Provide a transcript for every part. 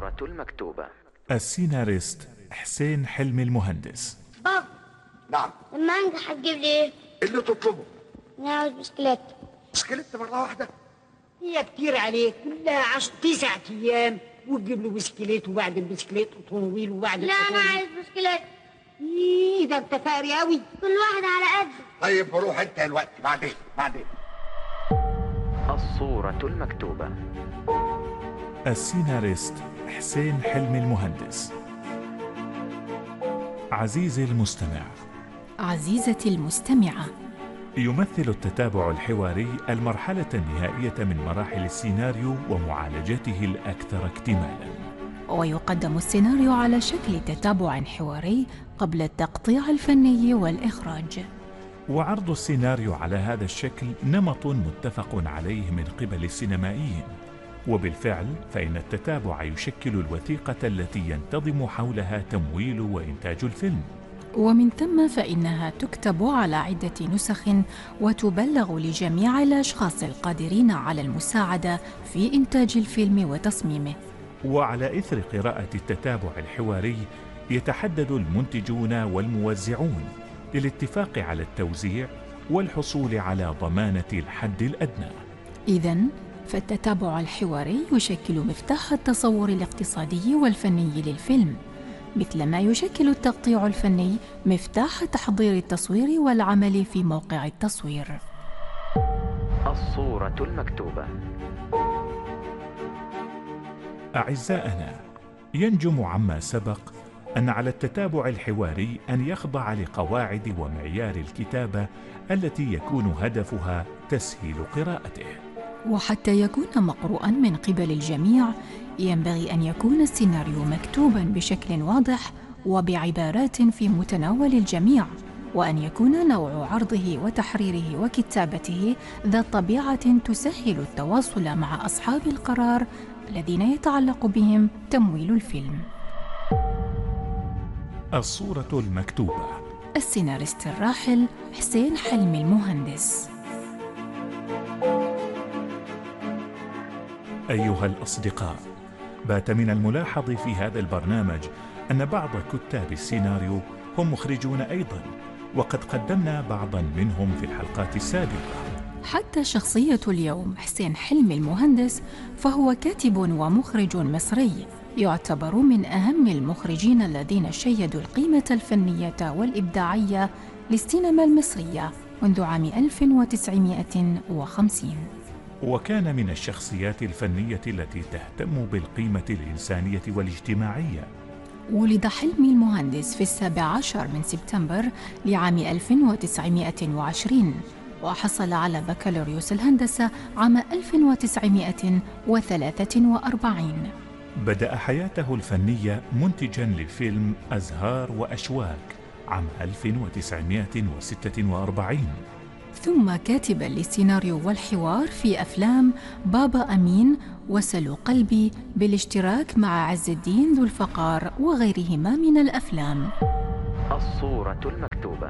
الصورة المكتوبة السيناريست حسين حلمي المهندس بابا نعم لما انجح هتجيب لي ايه؟ اللي تطلبه انا عاوز بسكليت سكلت مرة واحدة هي كتير عليك كلها عش... تسع ايام وتجيب له بسكليت وبعد البسكليت اوتوموبيل وبعد لا انا الأوتوموبيل- عايز بسكليت ايه ده انت فقري قوي كل واحد على قده طيب روح انت الوقت بعدين بعدين الصورة المكتوبة السيناريست حسين حلمي المهندس عزيزي المستمع عزيزتي المستمعة يمثل التتابع الحواري المرحلة النهائية من مراحل السيناريو ومعالجته الأكثر اكتمالا ويقدم السيناريو على شكل تتابع حواري قبل التقطيع الفني والإخراج وعرض السيناريو على هذا الشكل نمط متفق عليه من قبل السينمائيين وبالفعل فإن التتابع يشكل الوثيقة التي ينتظم حولها تمويل وإنتاج الفيلم ومن ثم فإنها تكتب على عدة نسخ وتبلغ لجميع الأشخاص القادرين على المساعدة في إنتاج الفيلم وتصميمه وعلى إثر قراءة التتابع الحواري يتحدد المنتجون والموزعون للاتفاق على التوزيع والحصول على ضمانة الحد الأدنى إذا فالتتابع الحواري يشكل مفتاح التصور الاقتصادي والفني للفيلم مثلما يشكل التقطيع الفني مفتاح تحضير التصوير والعمل في موقع التصوير الصورة المكتوبة أعزائنا ينجم عما سبق أن على التتابع الحواري أن يخضع لقواعد ومعيار الكتابة التي يكون هدفها تسهيل قراءته وحتى يكون مقروءا من قبل الجميع ينبغي ان يكون السيناريو مكتوبا بشكل واضح وبعبارات في متناول الجميع وان يكون نوع عرضه وتحريره وكتابته ذات طبيعه تسهل التواصل مع اصحاب القرار الذين يتعلق بهم تمويل الفيلم الصورة المكتوبة السيناريست الراحل حسين حلمي المهندس أيها الأصدقاء بات من الملاحظ في هذا البرنامج أن بعض كتاب السيناريو هم مخرجون أيضا وقد قدمنا بعضا منهم في الحلقات السابقة حتى شخصية اليوم حسين حلمي المهندس فهو كاتب ومخرج مصري يعتبر من أهم المخرجين الذين شيدوا القيمة الفنية والإبداعية للسينما المصرية منذ عام 1950 وكان من الشخصيات الفنية التي تهتم بالقيمة الإنسانية والاجتماعية ولد حلمي المهندس في السابع عشر من سبتمبر لعام 1920 وحصل على بكالوريوس الهندسة عام 1943 بدأ حياته الفنية منتجا لفيلم أزهار وأشواك عام 1946 ثم كاتبا للسيناريو والحوار في أفلام بابا أمين وسلو قلبي بالاشتراك مع عز الدين ذو الفقار وغيرهما من الأفلام الصورة المكتوبة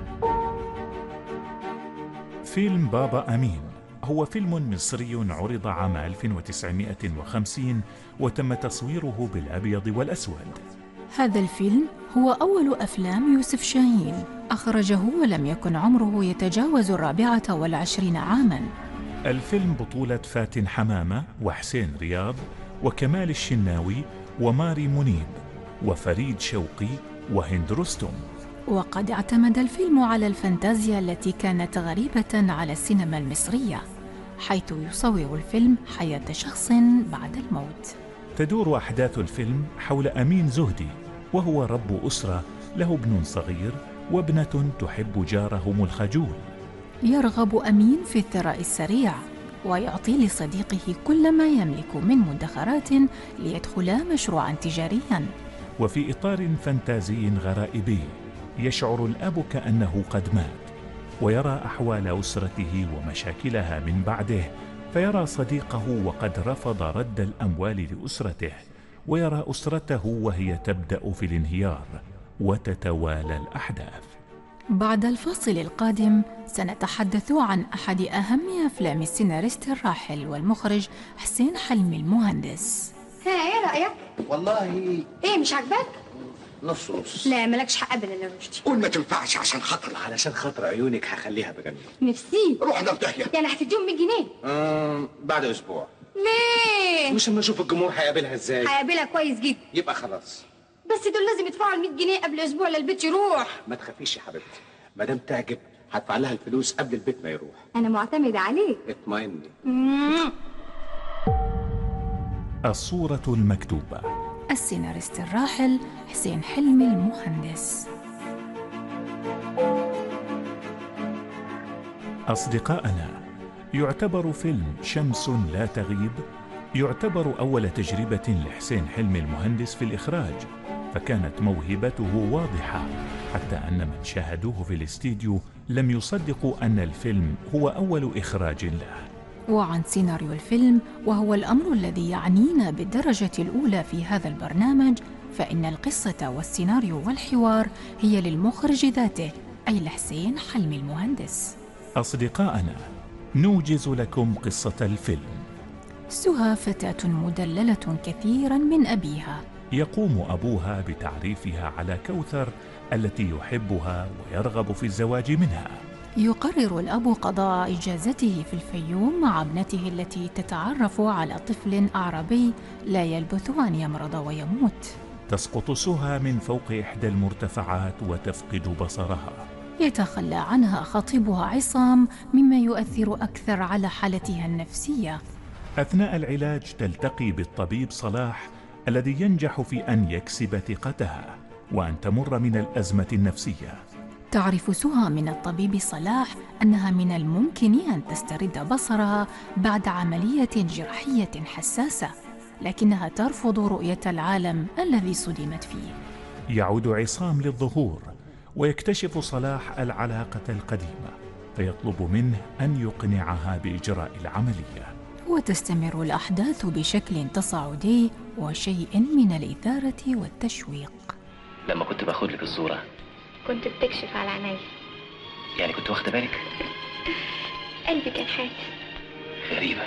فيلم بابا أمين هو فيلم مصري عرض عام 1950 وتم تصويره بالأبيض والأسود هذا الفيلم هو أول أفلام يوسف شاهين أخرجه ولم يكن عمره يتجاوز الرابعة والعشرين عاماً الفيلم بطولة فاتن حمامة وحسين رياض وكمال الشناوي وماري منيب وفريد شوقي وهند رستم وقد اعتمد الفيلم على الفانتازيا التي كانت غريبة على السينما المصرية حيث يصور الفيلم حياة شخص بعد الموت تدور أحداث الفيلم حول أمين زهدي وهو رب أسرة له ابن صغير وابنة تحب جارهم الخجول يرغب أمين في الثراء السريع ويعطي لصديقه كل ما يملك من مدخرات ليدخلا مشروعا تجاريا وفي إطار فانتازي غرائبي يشعر الأب كأنه قد مات ويرى أحوال أسرته ومشاكلها من بعده فيرى صديقه وقد رفض رد الأموال لأسرته ويرى أسرته وهي تبدأ في الانهيار وتتوالى الأحداث بعد الفاصل القادم سنتحدث عن أحد أهم أفلام السيناريست الراحل والمخرج حسين حلمي المهندس ها ايه رايك والله ايه مش عاجباك نص نص لا مالكش حق ابدا يا رشدي قول ما تنفعش عشان خاطر علشان خاطر عيونك هخليها بجنن نفسي روح ده في داهيه يعني هتديهم 100 جنيه آه بعد اسبوع ليه مش اما اشوف الجمهور هيقابلها ازاي هقابلها كويس جدا يبقى خلاص بس دول لازم يدفعوا ال 100 جنيه قبل اسبوع للبيت يروح ما تخافيش يا حبيبتي ما دام تعجب هدفع لها الفلوس قبل البيت ما يروح انا معتمده عليك اطمئني مم. الصورة المكتوبة السيناريست الراحل حسين حلمي المهندس أصدقائنا يعتبر فيلم شمس لا تغيب يعتبر أول تجربة لحسين حلمي المهندس في الإخراج فكانت موهبته واضحة حتى أن من شاهدوه في الاستديو لم يصدقوا أن الفيلم هو أول إخراج له وعن سيناريو الفيلم وهو الأمر الذي يعنينا بالدرجة الأولى في هذا البرنامج فإن القصة والسيناريو والحوار هي للمخرج ذاته أي لحسين حلمي المهندس أصدقائنا نوجز لكم قصة الفيلم سهى فتاة مدللة كثيرا من أبيها يقوم أبوها بتعريفها على كوثر التي يحبها ويرغب في الزواج منها يقرر الأب قضاء إجازته في الفيوم مع ابنته التي تتعرف على طفل أعربي لا يلبث أن يمرض ويموت تسقط سهى من فوق إحدى المرتفعات وتفقد بصرها يتخلى عنها خطيبها عصام مما يؤثر أكثر على حالتها النفسية أثناء العلاج تلتقي بالطبيب صلاح الذي ينجح في أن يكسب ثقتها وأن تمر من الأزمة النفسية تعرف سهى من الطبيب صلاح أنها من الممكن أن تسترد بصرها بعد عملية جراحية حساسة لكنها ترفض رؤية العالم الذي صدمت فيه يعود عصام للظهور ويكتشف صلاح العلاقة القديمة فيطلب منه أن يقنعها بإجراء العملية وتستمر الأحداث بشكل تصاعدي وشيء من الإثارة والتشويق لما كنت باخد لك الصورة كنت بتكشف على عينيا يعني كنت واخدة بالك قلبي كان حاسس غريبة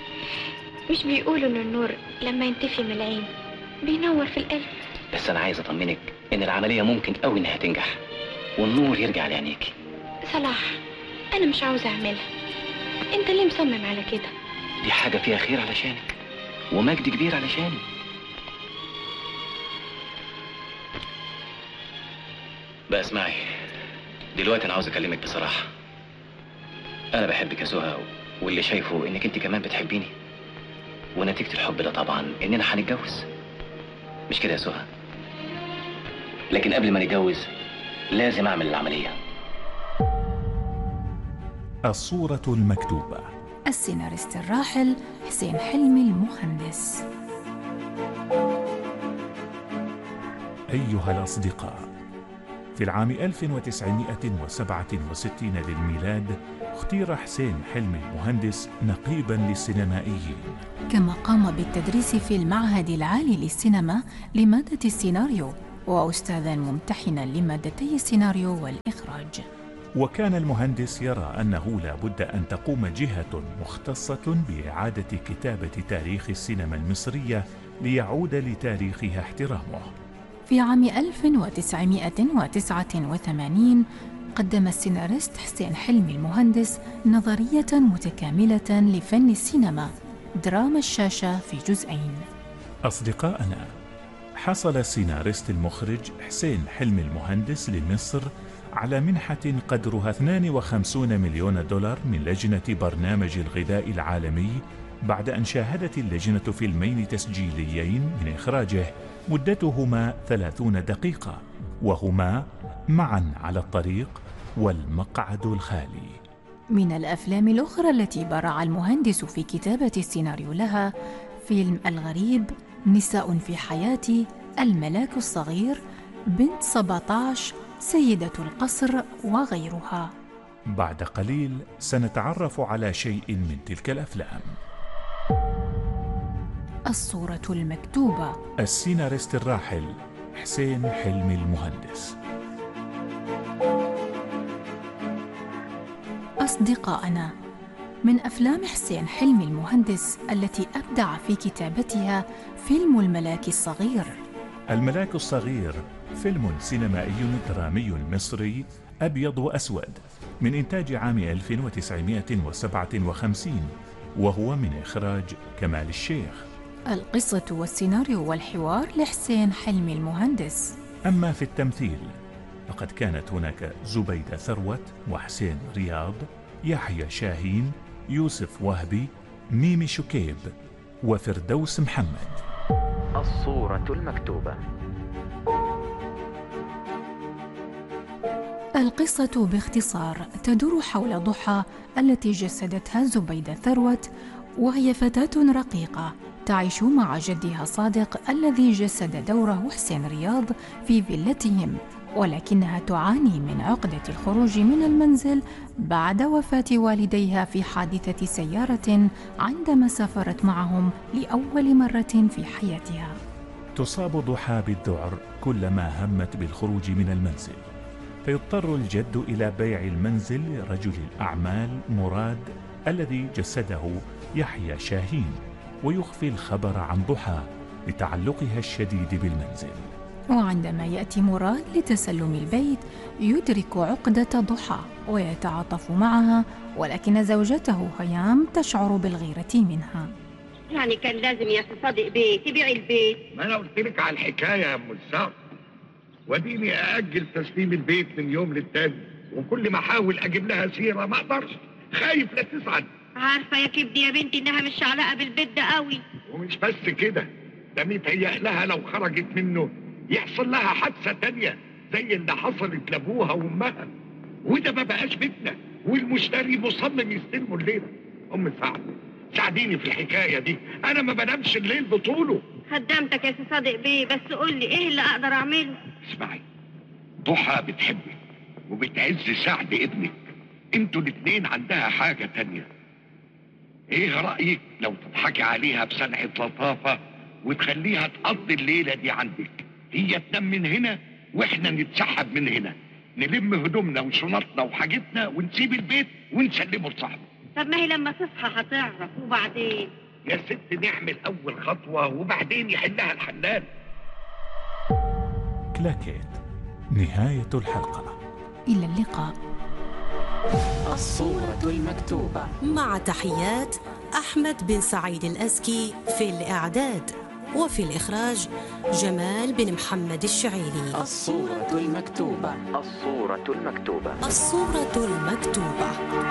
مش بيقولوا ان النور لما ينتفي من العين بينور في القلب بس أنا عايز أطمنك إن العملية ممكن قوي إنها تنجح والنور يرجع لعينيكي صلاح انا مش عاوزه اعملها انت ليه مصمم على كده دي حاجة فيها خير علشانك ومجد كبير علشاني بقى اسمعي دلوقتي انا عاوز اكلمك بصراحة انا بحبك يا سهى واللي شايفه انك انت كمان بتحبيني ونتيجة الحب ده طبعا اننا هنتجوز مش كده يا سهى لكن قبل ما نتجوز لازم اعمل العملية الصورة المكتوبة السيناريست الراحل حسين حلمي المهندس أيها الأصدقاء في العام 1967 للميلاد اختير حسين حلمي المهندس نقيبا للسينمائيين كما قام بالتدريس في المعهد العالي للسينما لمادة السيناريو وأستاذا ممتحنا لمادتي السيناريو والإخراج وكان المهندس يرى أنه لا بد أن تقوم جهة مختصة بإعادة كتابة تاريخ السينما المصرية ليعود لتاريخها احترامه في عام 1989 قدم السيناريست حسين حلمي المهندس نظرية متكاملة لفن السينما دراما الشاشة في جزئين أصدقائنا حصل السيناريست المخرج حسين حلمي المهندس لمصر على منحة قدرها 52 مليون دولار من لجنة برنامج الغذاء العالمي بعد أن شاهدت اللجنة فيلمين تسجيليين من إخراجه مدتهما 30 دقيقة وهما معا على الطريق والمقعد الخالي من الأفلام الأخرى التي برع المهندس في كتابة السيناريو لها فيلم الغريب نساء في حياتي الملاك الصغير بنت 17 سيدة القصر وغيرها بعد قليل سنتعرف على شيء من تلك الأفلام الصورة المكتوبة السيناريست الراحل حسين حلمي المهندس أصدقائنا من أفلام حسين حلمي المهندس التي أبدع في كتابتها فيلم الملاك الصغير الملاك الصغير فيلم سينمائي درامي مصري أبيض وأسود من إنتاج عام 1957 وهو من إخراج كمال الشيخ القصة والسيناريو والحوار لحسين حلمي المهندس أما في التمثيل فقد كانت هناك زبيدة ثروت وحسين رياض يحيى شاهين يوسف وهبي ميمي شكيب وفردوس محمد الصورة المكتوبة القصة باختصار تدور حول ضحى التي جسدتها زبيدة ثروت وهي فتاة رقيقة تعيش مع جدها صادق الذي جسد دوره حسين رياض في فيلتهم ولكنها تعاني من عقدة الخروج من المنزل بعد وفاة والديها في حادثة سيارة عندما سافرت معهم لأول مرة في حياتها. تصاب ضحى بالذعر كلما همت بالخروج من المنزل فيضطر الجد إلى بيع المنزل لرجل الأعمال مراد الذي جسده يحيى شاهين ويخفي الخبر عن ضحى لتعلقها الشديد بالمنزل وعندما يأتي مراد لتسلم البيت يدرك عقدة ضحى ويتعاطف معها ولكن زوجته هيام تشعر بالغيرة منها يعني كان لازم يا صادق بيه تبيعي البيت ما انا قلت لك على الحكايه يا ام السعد واديني ااجل تسليم البيت من يوم للتاني وكل ما احاول اجيب لها سيره ما اقدرش خايف لا تسعد عارفه يا كبدي يا بنتي انها مش علاقه بالبيت ده قوي ومش بس كده ده متهيأ لها لو خرجت منه يحصل لها حادثه تانيه زي اللي حصلت لابوها وامها وده ما بقاش بيتنا والمشتري مصمم يستلمه الليله ام سعد ساعديني في الحكايه دي انا ما بنامش الليل بطوله خدامتك يا صادق بيه بس قول لي ايه اللي اقدر اعمله اسمعي ضحى بتحبك وبتعز سعد ابنك انتوا الاتنين عندها حاجة تانية ايه رأيك لو تضحكي عليها بصنعة لطافة وتخليها تقضي الليلة دي عندك هي تنام من هنا واحنا نتسحب من هنا نلم هدومنا وشنطنا وحاجتنا ونسيب البيت ونسلمه لصاحبه طب ما هي لما تصحى هتعرف وبعدين يا ست نعمل اول خطوة وبعدين يحلها الحنان كلاكيت نهاية الحلقة إلى اللقاء الصورة المكتوبة مع تحيات أحمد بن سعيد الأزكي في الإعداد وفي الإخراج جمال بن محمد الشعيري الصورة المكتوبة الصورة المكتوبة الصورة المكتوبة